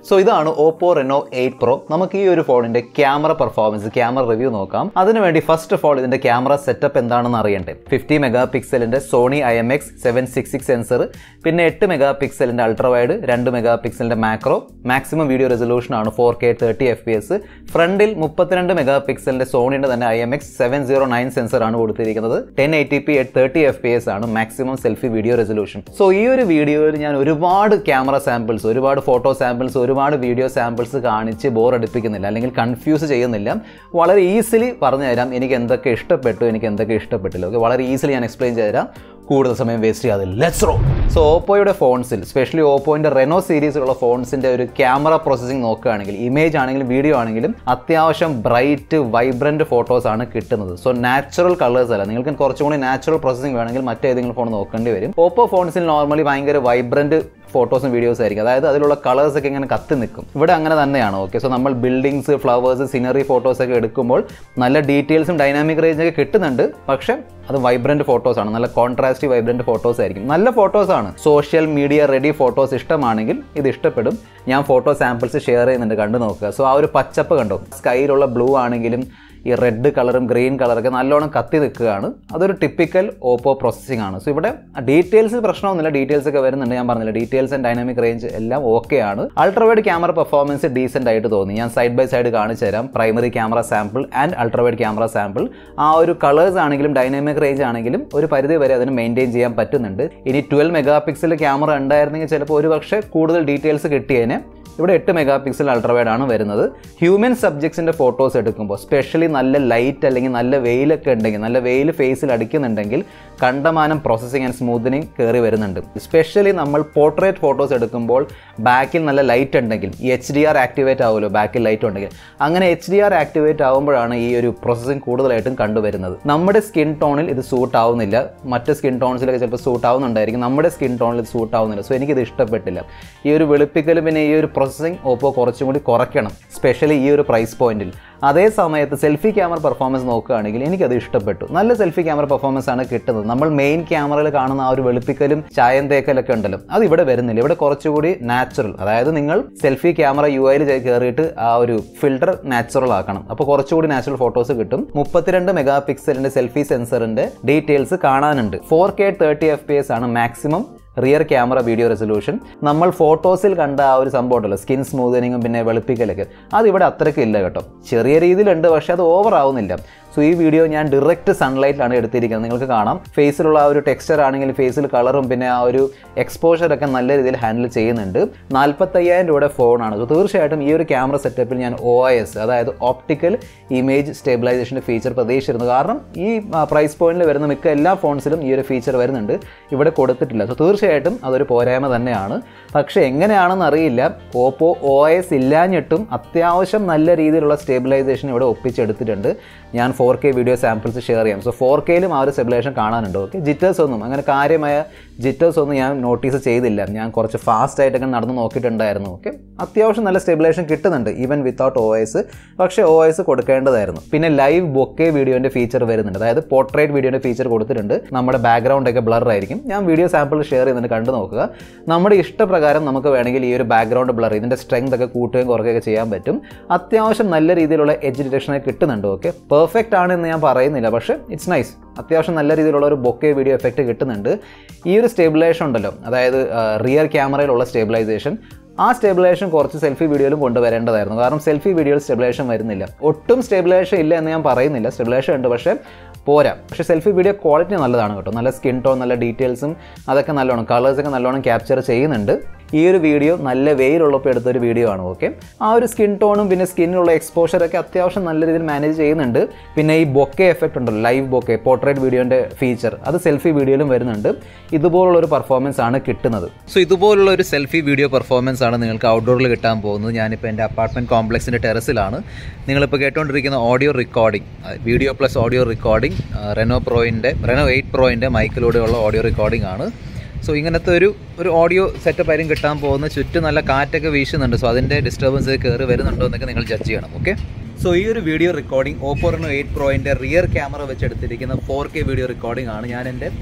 so ഇതാണ് Oppo Reno eight pro നമുക്ക് ഈ ഒരു ഫോണിന്റെ ക്യാമറ പെർഫോമൻസ് ക്യാമറ റിവ്യൂ നോക്കാം അതിനുവേണ്ടി ഫസ്റ്റ് ഓഫ് ഓൾ ഇതിന്റെ ക്യാമറ സെറ്റപ്പ് എന്താണെന്ന് അറിയണ്ടേ ഫിഫ്റ്റി മെഗാ പിക്സലിന്റെ Sony I M X seven six six sensor പിന്നെ എട്ട് മെഗാ പിക്സലിന്റെ അൾട്രാവൈഡ് രണ്ട് മെഗാ പിക്സലിന്റെ മാക്രോ മാക്സിമം വീഡിയോ റെസൊല്യൂഷൻ ആണ് four K thirty F P S ഫ്രണ്ടിൽ മുപ്പത്തിരണ്ട് മെഗാ പിക്സലിന്റെ സോണിയുടെ തന്നെ I M X seven zero nine sensor ആണ് കൊടുത്തിരിക്കുന്നത് ten eighty P at thirty F P S ആണ് maximum selfie video resolution so ഈ ഒരു വീഡിയോയിൽ ഞാൻ ഒരുപാട് ക്യാമറ സാമ്പിൾസ് ഒരുപാട് ഫോട്ടോ സാമ്പിൾസ് ഒരുപാട് വീഡിയോ സാമ്പിൾസ് കാണിച്ച് ബോർ അടുപ്പിക്കുന്നില്ല അല്ലെങ്കിൽ കൺഫ്യൂസ് ചെയ്യുന്നില്ല വളരെ ഈസിലി പറഞ്ഞു തരാം എനിക്ക് എന്തൊക്കെ ഇഷ്ടപ്പെട്ടു എനിക്ക് എന്തൊക്കെ ഇഷ്ടപ്പെട്ടില്ല ഓക്കെ വളരെ ഈസിലി ഞാൻ എക്സ്പ്ലെയിൻ ചെയ്തുതരാം കൂടുതൽ സമയം വേസ്റ്റ് ചെയ്യാതെ ലെറ്റ്സ് റോ സോ ഓപ്പോയുടെ ഫോൺസിൽ സ്പെഷ്യലി ഓപ്പോയിൻ്റെ റെനോ സീരീസിലുള്ള ഫോൺസിൻ്റെ ഒരു ക്യാമറ പ്രോസസ്സിംഗ് നോക്കുകയാണെങ്കിൽ ഇമേജ് ആണെങ്കിലും വീഡിയോ ആണെങ്കിലും അത്യാവശ്യം ബ്രൈറ്റ് വൈബ്രൻറ്റ് ഫോട്ടോസ് ആണ് കിട്ടുന്നത് സോ നാച്ചുറൽ കളേഴ്സ് അല്ല നിങ്ങൾക്ക് കുറച്ചും കൂടി നാച്ചുറൽ പ്രോസസ്സിംഗ് വേണമെങ്കിൽ മറ്റേതെങ്കിലും ഫോൺ നോക്കേണ്ടി വരും ഓപ്പോ ഫോൺസിൽ നോർമലി ഭയങ്കര വൈബ്രൻറ്റ് ഫോട്ടോസും വീഡിയോസും ആയിരിക്കും അതായത് അതിലുള്ള കളേഴ്സ് ഒക്കെ ഇങ്ങനെ കത്തി നിൽക്കും ഇവിടെ അങ്ങനെ തന്നെയാണ് ഓക്കെ സോ നമ്മൾ ബിൽഡിങ്സ് ഫ്ലവേഴ്സ് സീനറി ഫോട്ടോസ് ഒക്കെ എടുക്കുമ്പോൾ നല്ല ഡീറ്റെയിൽസും ഡൈനാമിക് റേഞ്ച് ഒക്കെ കിട്ടുന്നുണ്ട് പക്ഷേ അത് വൈബ്രന്റ് ഫോട്ടോസ് ആണ് നല്ല കോൺട്രാസ്റ്റ് വൈബ്രന്റ് ഫോട്ടോസ് ആയിരിക്കും നല്ല ഫോട്ടോസ് ആണ് സോഷ്യൽ മീഡിയ റെഡി ഫോട്ടോസ് ഇഷ്ടമാണെങ്കിൽ ഇത് ഇഷ്ടപ്പെടും ഞാൻ ഫോട്ടോ സാമ്പിൾസ് ഷെയർ ചെയ്യുന്നുണ്ട് കണ്ടു നോക്കുക സോ ആ ഒരു പച്ചപ്പ് കണ്ടോ സ്കൈയിലുള്ള ബ്ലൂ ആണെങ്കിലും ഈ റെഡ് കളറും ഗ്രീൻ കളറൊക്കെ നല്ലോണം കത്തി നിൽക്കുകയാണ് അതൊരു ടിപ്പിക്കൽ ഓപ്പോ പ്രോസസ്സിംഗ് ആണ് സോ ഇവിടെ ഡീറ്റെയിൽസ് പ്രശ്നമൊന്നുമില്ല ഡീറ്റെയിൽസ് ഒക്കെ വരുന്നുണ്ട് ഞാൻ പറഞ്ഞില്ല ഡീറ്റെയിൽസ് ആൻഡ് ഡൈനാമിക് റേഞ്ച് എല്ലാം ഓക്കെ ആണ് അൾട്രാവൈഡ് ക്യാമറ പെർഫോമൻസ് ഡീസെന്റ് ആയിട്ട് തോന്നി ഞാൻ സൈഡ് ബൈ സൈഡ് കാണിച്ചു തരാം primary camera sample and ultrawide camera sample ആ ഒരു കളേഴ്സ് ആണെങ്കിലും ഡൈനാമിക് റേഞ്ച് ആണെങ്കിലും ഒരു പരിധി വരെ അതിന് മെയിൻറ്റെയിൻ ചെയ്യാൻ പറ്റുന്നുണ്ട് ഇനി ട്വൽവ് മെഗാ പിക്സൽ ക്യാമറ ഉണ്ടായിരുന്നെങ്കിൽ ചിലപ്പോൾ ഒരു പക്ഷേ കൂടുതൽ ഡീറ്റെയിൽസ് കിട്ടിയേനെ ഇവിടെ എട്ട് മെഗാ പിക്സൽ അൾട്രാവൈഡ് ആണ് വരുന്നത് ഹ്യൂമൻ സബ്ജക്ട്സിന്റെ ഫോട്ടോസ് എടുക്കുമ്പോൾ സ്പെഷ്യലി നല്ല ലൈറ്റ് അല്ലെങ്കിൽ നല്ല വെയിലൊക്കെ ഉണ്ടെങ്കിൽ നല്ല വെയിൽ ഫേസിൽ അടിക്കുന്നുണ്ടെങ്കിൽ കണ്ടമാനം പ്രോസസ്സിംഗ് ആൻഡ് സ്മൂത്തനിങ് കയറി വരുന്നുണ്ട് സ്പെഷ്യലി നമ്മൾ പോർട്രേറ്റ് ഫോട്ടോസ് എടുക്കുമ്പോൾ ബാക്കിൽ നല്ല ലൈറ്റ് ഉണ്ടെങ്കിൽ ഈ എച്ച് ഡി ആർ ആക്ടിവേറ്റ് ആവുമല്ലോ ബാക്കിൽ ലൈറ്റ് ഉണ്ടെങ്കിൽ അങ്ങനെ എച്ച് ഡി ആർ ആക്ടിവേറ്റ് ആവുമ്പോഴാണ് ഈ ഒരു പ്രോസസ്സിംഗ് കൂടുതലായിട്ടും കണ്ടുവരുന്നത് നമ്മുടെ സ്കിൻ ടോണിൽ ഇത് സൂട്ട് ആവുന്നില്ല മറ്റ് സ്കിൻ ടോൺസിലൊക്കെ ചിലപ്പോൾ സൂട്ട് ആവുന്നുണ്ടായിരിക്കും നമ്മുടെ സ്കിൻ ടോണിൽ ഇത് സൂട്ട് ആവുന്നില്ല സോ എനിക്കിത് ഇഷ്ടപ്പെട്ടില്ല ഈ ഒരു വെളുപ്പിക്കലും പിന്നെ ഈ ഒരു പ്രോസസ്സിംഗ് ഓപ്പോ കുറച്ചും കൂടി കുറയ്ക്കണം സ്പെഷ്യലി ഈ ഒരു പ്രൈസ് പോയിന്റിൽ അതേ സമയത്ത് സെൽഫി ക്യാമറ പെർഫോമൻസ് നോക്കുകയാണെങ്കിൽ എനിക്കത് ഇഷ്ടപ്പെട്ടു നല്ല സെൽഫി ക്യാമറ പെർഫോമൻസ് ആണ് കിട്ടുന്നത് നമ്മൾ മെയിൻ ക്യാമറയിൽ കാണുന്ന ആ ഒരു വെളുപ്പിക്കലും ചായം തേക്കലൊക്കെ ഉണ്ടല്ലോ അത് ഇവിടെ വരുന്നില്ല ഇവിടെ കുറച്ചുകൂടി നാച്ചുറൽ അതായത് നിങ്ങൾ സെൽഫി ക്യാമറ യു ഐയിൽ കയറിയിട്ട് ആ ഒരു ഫിൽട്ടർ നാച്ചുറൽ ആക്കണം അപ്പോൾ കുറച്ചുകൂടി നാച്ചുറൽ ഫോട്ടോസ് കിട്ടും മുപ്പത്തിരണ്ട് മെഗാ പിക്സലിന്റെ സെൽഫി സെൻസറിന്റെ ഡീറ്റെയിൽസ് കാണാനുണ്ട് four K thirty F P S ആണ് maximum rear camera video resolution നമ്മൾ ഫോട്ടോസിൽ കണ്ട ആ ഒരു സംഭവം ഉണ്ടല്ലോ സ്കിൻ സ്മൂതനിങ്ങും പിന്നെ വെളുപ്പിക്കലൊക്കെ അത് ഇവിടെ അത്രയ്ക്ക് ഇല്ല കേട്ടോ ചെറിയ രീതിയിലുണ്ട് പക്ഷെ അത് ഓവർ ആവുന്നില്ല സോ ഈ വീഡിയോ ഞാൻ ഡയറക്റ്റ് സൺലൈറ്റിലാണ് എടുത്തിരിക്കുന്നത് നിങ്ങൾക്ക് കാണാം ഫേസിലുള്ള ആ ഒരു ടെക്സ്ചർ ആണെങ്കിൽ ഫേസിൽ കളറും പിന്നെ ആ ഒരു എക്സ്പോഷറൊക്കെ നല്ല രീതിയിൽ ഹാൻഡിൽ ചെയ്യുന്നുണ്ട് നാൽപ്പത്തയ്യായിരം രൂപയുടെ ഫോണാണ് സോ തീർച്ചയായിട്ടും ഈ ഒരു ക്യാമറ സെറ്റപ്പിൽ ഞാൻ ഒ എസ് അതായത് ഓപ്റ്റിക്കൽ ഇമേജ് സ്റ്റെബിലൈസേഷൻ്റെ ഫീച്ചർ പ്രതീക്ഷിച്ചിരുന്നു കാരണം ഈ പ്രൈസ് പോയിന്റിൽ വരുന്ന മിക്ക എല്ലാ ഫോൺസിലും ഈ ഒരു ഫീച്ചർ വരുന്നുണ്ട് ഇവിടെ കൊടുത്തിട്ടില്ല സോ തീർച്ചയായിട്ടും അതൊരു പോരായ്മ തന്നെയാണ് പക്ഷേ എങ്ങനെയാണെന്ന് അറിയില്ല ഓപ്പോ ഒ എസ് ഇല്ലാഞ്ഞിട്ടും അത്യാവശ്യം നല്ല രീതിയിലുള്ള സ്റ്റെബിലൈസേഷൻ ഇവിടെ ഒപ്പിച്ചെടുത്തിട്ടുണ്ട് ഞാൻ four K video samples share ചെയ്യാം സോ ഫോർ കെയിലും ആ ഒരു സ്റ്റെബിലൈസേഷൻ കാണാനുണ്ട് ഓക്കെ ജിറ്റേഴ്സ് ഒന്നും അങ്ങനെ കാര്യമായ ജിറ്റേഴ്സ് ഒന്നും ഞാൻ നോട്ടീസ് ചെയ്തില്ല ഞാൻ കുറച്ച് ഫാസ്റ്റ് ആയിട്ടൊക്കെ നടന്ന് നോക്കിയിട്ടുണ്ടായിരുന്നു ഓക്കെ അത്യാവശ്യം നല്ല സ്റ്റെബിലൈസേഷൻ കിട്ടുന്നുണ്ട് ഈവൻ വിത്തൗട്ട് ഒ എസ് പക്ഷേ ഒ എസ് കൊടുക്കേണ്ടതായിരുന്നു പിന്നെ ലൈവ് ബൊക്കെ വീഡിയോൻ്റെ ഫീച്ചർ വരുന്നുണ്ട് അതായത് പോർട്രേറ്റ് വീഡിയോൻ്റെ ഫീച്ചർ കൊടുത്തിട്ടുണ്ട് നമ്മുടെ ബാക്ക്ഗ്രൗണ്ട് ഒക്കെ ബ്ലർ ആയിരിക്കും ഞാൻ വീഡിയോ സാമ്പിൾ ഷെയർ ചെയ്യുന്നുണ്ട് കണ്ടു നോക്കുക നമ്മുടെ ഇഷ്ടപ്രകാരം നമുക്ക് വേണമെങ്കിൽ ഈ ഒരു ബാക്ക്ഗ്രൗണ്ട് ബ്ലർ ഇതിൻ്റെ സ്ട്രെങ്ത് ഒക്കെ കൂട്ടുകയും കുറയ്ക്കുകയൊക്കെ ചെയ്യാൻ പറ്റും അത്യാവശ്യം നല്ല രീതിയിലുള്ള എഡ്ജ് ഡിറ്റക്ഷൻ കിട്ടുന്നുണ്ട് ഓക്കെ പെർഫെക്റ്റ് ആണ് എന്ന് ഞാൻ പറയുന്നില്ല പക്ഷേ ഇറ്റ്സ് നൈസ് അത്യാവശ്യം നല്ല രീതിയിലുള്ള ഒരു ബൊക്കെ വീഡിയോ എഫക്റ്റ് കിട്ടുന്നുണ്ട് ഈ ഒരു സ്റ്റെബിലൈസേഷൻ ഉണ്ടല്ലോ അതായത് റിയർ ക്യാമറയിലുള്ള സ്റ്റെബിലൈസേഷൻ ആ സ്റ്റെബിലൈസേഷൻ കുറച്ച് സെൽഫി വീഡിയോയിലും കൊണ്ടുവരേണ്ടതായിരുന്നു കാരണം സെൽഫി വീഡിയോയിൽ സ്റ്റെബിലൈസേഷൻ വരുന്നില്ല ഒട്ടും സ്റ്റെബിലൈസേഷൻ ഇല്ല എന്ന് ഞാൻ പറയുന്നില്ല സ്റ്റെബിലൈസേഷൻ ഉണ്ട് പക്ഷേ പോരാ പക്ഷേ സെൽഫി വീഡിയോ ക്വാളിറ്റി നല്ലതാണ് കേട്ടോ നല്ല സ്കിൻ ടോൺ നല്ല ഡീറ്റെയിൽസും അതൊക്കെ നല്ലോണം കളേഴ്സൊക്കെ നല്ലോണം ക്യാപ്ചർ ചെയ്യുന്നുണ്ട് ഈ ഒരു വീഡിയോ നല്ല വെയിലുള്ളപ്പോൾ എടുത്തൊരു വീഡിയോ ആണ് ഓക്കെ ആ ഒരു സ്കിൻ ടോണും പിന്നെ സ്കിന്നിലുള്ള എക്സ്പോഷറൊക്കെ അത്യാവശ്യം നല്ല രീതിയിൽ മാനേജ് ചെയ്യുന്നുണ്ട് പിന്നെ ഈ ബൊക്കെ എഫക്റ്റ് ഉണ്ടല്ലോ ലൈവ് ബൊക്കെ പോർട്രേറ്റ് വീഡിയോൻ്റെ ഫീച്ചർ അത് സെൽഫി വീഡിയോയിലും വരുന്നുണ്ട് ഇതുപോലുള്ള ഒരു പെർഫോമൻസ് ആണ് കിട്ടുന്നത് സോ ഇതുപോലുള്ള ഒരു സെൽഫി വീഡിയോ പെർഫോമൻസ് ആണ് നിങ്ങൾക്ക് ഔട്ട്ഡോറിൽ കിട്ടാൻ പോകുന്നത് ഞാനിപ്പോൾ എൻ്റെ അപ്പാർട്ട്മെൻറ്റ് കോംപ്ലക്സിൻ്റെ ടെറസിലാണ് നിങ്ങളിപ്പോൾ കേട്ടുകൊണ്ടിരിക്കുന്ന audio recording video plus audio recording Reno പ്രോയിൻ്റെ റെനോ എയ്റ്റ് പ്രോയിൻ്റെ മൈക്കിലൂടെയുള്ള ഓഡിയോ റെക്കോർഡിംഗ് ആണ് സോ ഇങ്ങനത്തെ ഒരു ഒരു ഓഡിയോ സെറ്റപ്പ് ആയിരിക്കും കിട്ടാൻ പോകുന്നത് ചുറ്റും നല്ല കാറ്റൊക്കെ വീശുന്നുണ്ട് സോ അതിൻ്റെ ഡിസ്റ്റർബൻസ് കയറി വരുന്നുണ്ടോ എന്നൊക്കെ നിങ്ങൾ ജഡ്ജ് ചെയ്യണം ഓക്കെ സോ ഈ ഒരു video recording Oppo Reno eight പ്രോയിൻ്റെ റിയർ ക്യാമറ വെച്ച് എടുത്തിരിക്കുന്ന ഫോർ കെ വീഡിയോ റെക്കോർഡിംഗ് ആണ് ഞാൻ എൻ്റെ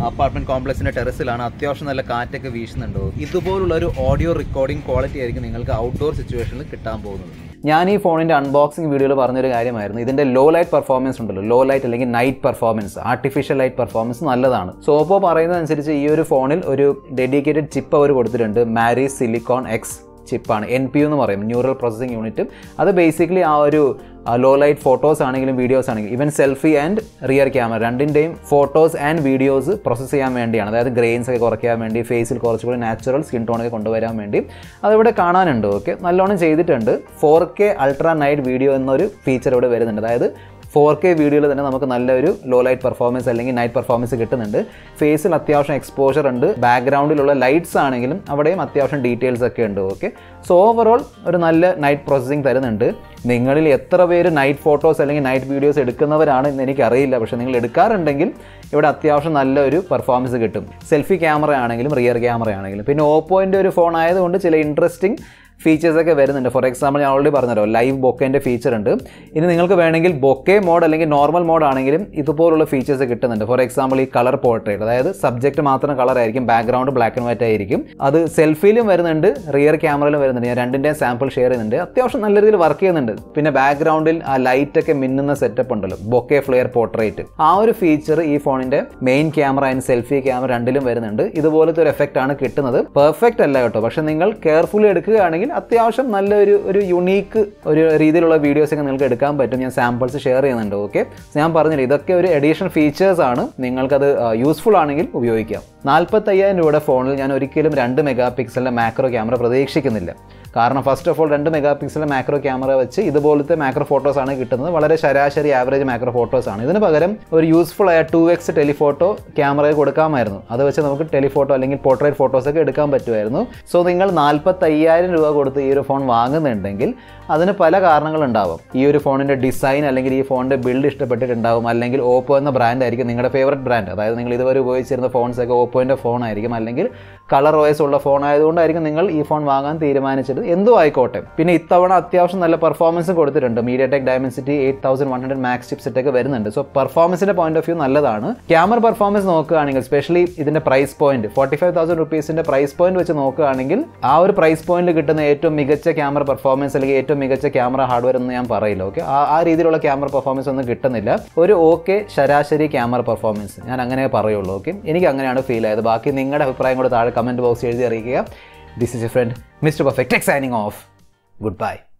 അപ്പാർട്ട്മെന്റ് കോംപ്ലക്സിന്റെ ടെറസിലാണ് അത്യാവശ്യം നല്ല കാറ്റൊക്കെ വീശുന്നുണ്ടോ ഇതുപോലുള്ള ഒരു ഓഡിയോ റെക്കോർഡിംഗ് ക്വാളിറ്റി ആയിരിക്കും നിങ്ങൾക്ക് ഔട്ട്ഡോർ സിറ്റുവേഷനിൽ കിട്ടാൻ പോകുന്നത് ഞാൻ ഈ ഫോണിന്റെ അൺബോക്സിംഗ് വീഡിയോയിൽ പറഞ്ഞൊരു കാര്യമായിരുന്നു ഇതിന്റെ ലോ ലൈറ്റ് പെർഫോമൻസ് ഉണ്ടല്ലോ ലോ ലൈറ്റ് അല്ലെങ്കിൽ night performance artificial light performance നല്ലതാണ് സോ ഓപ്പോ പറയുന്നതനുസരിച്ച് ഈ ഒരു ഫോണിൽ ഒരു ഡെഡിക്കേറ്റഡ് ചിപ്പ് അവർ കൊടുത്തിട്ടുണ്ട് മാരി സിലിക്കോൺ എക്സ് ചിപ്പാണ് എൻ പി എന്ന് പറയും ന്യൂറൽ പ്രോസസ്സിംഗ് യൂണിറ്റ് അത് ബേസിക്കലി ആ ഒരു ലോ ലൈറ്റ് ഫോട്ടോസ് ആണെങ്കിലും വീഡിയോസ് ആണെങ്കിലും even selfie and rear camera രണ്ടിൻ്റെയും ഫോട്ടോസ് ആൻഡ് വീഡിയോസ് പ്രോസസ്സ് ചെയ്യാൻ വേണ്ടിയാണ് അതായത് ഗ്രെയിൻസ് ഒക്കെ കുറയ്ക്കാൻ വേണ്ടി ഫേസിൽ കുറച്ചുകൂടി നാച്ചുറൽ സ്കിൻ ടോണൊക്കെ കൊണ്ടുവരാൻ വേണ്ടി അതിവിടെ കാണാനുണ്ട് ഓക്കെ നല്ലോണം ചെയ്തിട്ടുണ്ട് four K ultra night video എന്നൊരു ഫീച്ചർ ഇവിടെ വരുന്നുണ്ട് അതായത് ഫോർ കെ വീഡിയോയിൽ തന്നെ നമുക്ക് നല്ലൊരു ലോ ലൈറ്റ് പെർഫോമൻസ് അല്ലെങ്കിൽ നൈറ്റ് പെർഫോമൻസ് കിട്ടുന്നുണ്ട് ഫേസിൽ അത്യാവശ്യം എക്സ്പോഷർ ഉണ്ട് ബാക്ക്ഗ്രൗണ്ടിലുള്ള ലൈറ്റ്സ് ആണെങ്കിലും അവിടെയും അത്യാവശ്യം ഡീറ്റെയിൽസ് ഒക്കെ ഉണ്ട് ഓക്കെ സോ ഓവറോൾ ഒരു നല്ല നൈറ്റ് പ്രോസസ്സിംഗ് തരുന്നുണ്ട് നിങ്ങളിൽ എത്ര പേര് നൈറ്റ് ഫോട്ടോസ് അല്ലെങ്കിൽ നൈറ്റ് വീഡിയോസ് എടുക്കുന്നവരാണ് എന്ന് എനിക്കറിയില്ല പക്ഷേ നിങ്ങൾ എടുക്കാറുണ്ടെങ്കിൽ ഇവിടെ അത്യാവശ്യം നല്ലൊരു പെർഫോമൻസ് കിട്ടും സെൽഫി ക്യാമറ ആണെങ്കിലും റിയർ ക്യാമറ ആണെങ്കിലും പിന്നെ ഓപ്പോൻ്റെ ഒരു ഫോൺ ആയതുകൊണ്ട് ചില ഇൻട്രസ്റ്റിംഗ് ഫീച്ചേഴ്സ് ഒക്കെ വരുന്നുണ്ട് ഫോർ എക്സാമ്പിൾ ഞാൻ ഓൾറെഡി പറഞ്ഞല്ലോ ലൈവ് ബൊക്കേൻ്റെ ഫീച്ചർ ഉണ്ട് ഇനി നിങ്ങൾക്ക് വേണമെങ്കിൽ ബൊക്കെ മോഡ് അല്ലെങ്കിൽ നോർമൽ മോഡ് ആണെങ്കിലും ഇതുപോലുള്ള ഫീച്ചേഴ്സ് കിട്ടുന്നുണ്ട് ഫോർ എക്സാമ്പിൾ ഈ കളർ പോർട്രേറ്റ് അതായത് സബ്ജക്റ്റ് മാത്രം കളർ ആയിരിക്കും ബാക്ക്ഗ്രൗണ്ട് ബ്ലാക്ക് ആൻഡ് വൈറ്റ് ആയിരിക്കും അത് സെൽഫിയിലും വരുന്നുണ്ട് റിയർ ക്യാമറയിലും വരുന്നുണ്ട് ഞാൻ രണ്ടിൻ്റെയും സാമ്പിൾ ഷെയർ ചെയ്യുന്നുണ്ട് അത്യാവശ്യം നല്ല രീതിയിൽ വർക്ക് ചെയ്യുന്നുണ്ട് പിന്നെ ബാക്ക്ഗ്രൗണ്ടിൽ ആ ലൈറ്റ് ഒക്കെ മിന്നുന്ന സെറ്റപ്പ് ഉണ്ടല്ലോ ബൊക്കെ ഫ്ലെയർ പോർട്രേറ്റ് ആ ഒരു ഫീച്ചർ ഈ ഫോണിന്റെ main camera and selfie camera രണ്ടിലും വരുന്നുണ്ട് ഇതുപോലത്തെ ഒരു എഫക്റ്റ് ആണ് കിട്ടുന്നത് പെർഫെക്റ്റ് അല്ല കേട്ടോ പക്ഷെ നിങ്ങൾ കെയർഫുള്ളി എടുക്കുകയാണെങ്കിൽ അത്യാവശ്യം നല്ലൊരു ഒരു യുണീക്ക് ഒരു രീതിയിലുള്ള വീഡിയോസ് ഒക്കെ നിങ്ങൾക്ക് എടുക്കാൻ പറ്റും ഞാൻ സാമ്പിൾസ് ഷെയർ ചെയ്യുന്നുണ്ട് ഓക്കെ ഞാൻ പറഞ്ഞില്ല ഇതൊക്കെ ഒരു അഡീഷണൽ ഫീച്ചേഴ്സ് ആണ് നിങ്ങൾക്കത് യൂസ്ഫുൾ ആണെങ്കിൽ ഉപയോഗിക്കാം നാൽപ്പത്തയ്യായിരം രൂപയുടെ ഫോണിൽ ഞാൻ ഒരിക്കലും രണ്ട് മെഗാ പിക്സലിൻ്റെ മാക്രോ ക്യാമറ പ്രതീക്ഷിക്കുന്നില്ല കാരണം ഫസ്റ്റ് ഓഫ് ഓൾ രണ്ട് മെഗാ പിക്സലിലെ മാക്രോ ക്യാമറ വെച്ച് ഇതുപോലത്തെ മാക്രോ ഫോട്ടോസ് ആണ് കിട്ടുന്നത് വളരെ ശരാശരി ആവറേജ് മാക്രോ ഫോട്ടോസ് ആണ് ഇതിന് പകരം ഒരു യൂസ്ഫുൾ ആയ ടു എക്സ് ടെലിഫോട്ടോ ക്യാമറയിൽ കൊടുക്കാമായിരുന്നു അത് വെച്ച് നമുക്ക് ടെലിഫോട്ടോ അല്ലെങ്കിൽ പോർട്രേറ്റ് ഫോട്ടോസ് ഒക്കെ എടുക്കാൻ പറ്റുമായിരുന്നു സോ നിങ്ങൾ നാൽപ്പത്തയ്യായിരം രൂപ കൊടുത്ത് ഈ ഒരു ഫോൺ വാങ്ങുന്നുണ്ടെങ്കിൽ അതിന് പല കാരണങ്ങളുണ്ടാവും ഈ ഒരു ഫോണിൻ്റെ ഡിസൈൻ അല്ലെങ്കിൽ ഈ ഫോണിൻ്റെ ബിൽഡ് ഇഷ്ടപ്പെട്ടിട്ടുണ്ടാവും അല്ലെങ്കിൽ ഓപ്പോ എന്ന ബ്രാൻഡ് ആയിരിക്കും നിങ്ങളുടെ ഫേവററ്റ് ബ്രാൻഡ് അതായത് നിങ്ങൾ ഇതുവരെ ഉപയോഗിച്ചിരുന്ന ഫോൺസ് ഒക്കെ ഓപ്പോൻ്റെ ഫോൺ ആയിരിക്കും അല്ലെങ്കിൽ കളർ ഓയസ് ഉള്ള ഫോൺ ആയതുകൊണ്ടായിരിക്കും നിങ്ങൾ ഈ ഫോൺ വാങ്ങാൻ തീരുമാനിച്ചത് എന്തും ആയിക്കോട്ടെ പിന്നെ ഇത്തവണ അത്യാവശ്യം നല്ല പെർഫോമൻസ് കൊടുത്തിട്ടുണ്ട് MediaTek Dimensity eight thousand one hundred Max chipset ഒക്കെ വരുന്നുണ്ട് സോ പെർഫോമൻസിന്റെ പോയിന്റ് ഓഫ് വ്യൂ നല്ലതാണ് ക്യാമറ പെർഫോമൻസ് നോക്കുകയാണെങ്കിൽ സ്പെഷ്യലി ഇതിന്റെ price point forty five thousand റുപ്പീസിന്റെ പ്രൈസ് പോയിന്റ് വെച്ച് നോക്കുകയാണെങ്കിൽ ആ ഒരു പ്രൈസ് പോയിന്റിൽ കിട്ടുന്ന ഏറ്റവും മികച്ച ക്യാമറ പെർഫോമൻസ് അല്ലെങ്കിൽ ഏറ്റവും മികച്ച ക്യാമറ ഹാർഡ്വെയർ എന്ന് ഞാൻ പറയില്ല ഓക്കെ ആ രീതിയിലുള്ള ക്യാമറ പെർഫോമൻസ് ഒന്നും കിട്ടുന്നില്ല ഒരു ഓക്കെ ശരാശരി ക്യാമറ പെർഫോമൻസ് ഞാൻ അങ്ങനെ പറയുള്ളൂ ഓക്കെ എനിക്ക് അങ്ങനെയാണ് ഫീൽ ആയത് ബാക്കി നിങ്ങളുടെ അഭിപ്രായം കൂടെ താഴെ കമന്റ് ബോക്സ് എഴുതി അറിയിക്കുക this is a friend mister perfect signing off good by